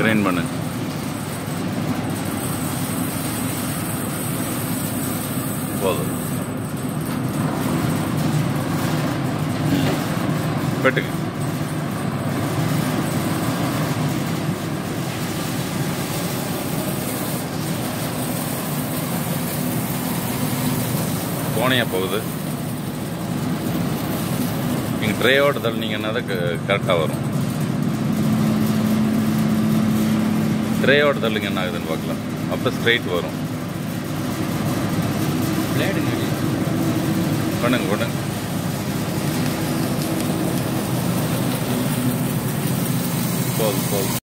grind பண்ணு போதும் பெட்டுக்கு கோணையாக போகுது நீங்கள் ட்ரேயோட தள்ளினீங்கன்னா தான் கரெக்டாக வரும் ட்ரேயோட தள்ளுங்க என்ன ஆகுதுன்னு பார்க்கலாம் அப்போ ஸ்ட்ரைட் வரும் பிளேடு நடி பண்ணுங்க பண்ணுங்க போதும் போதும்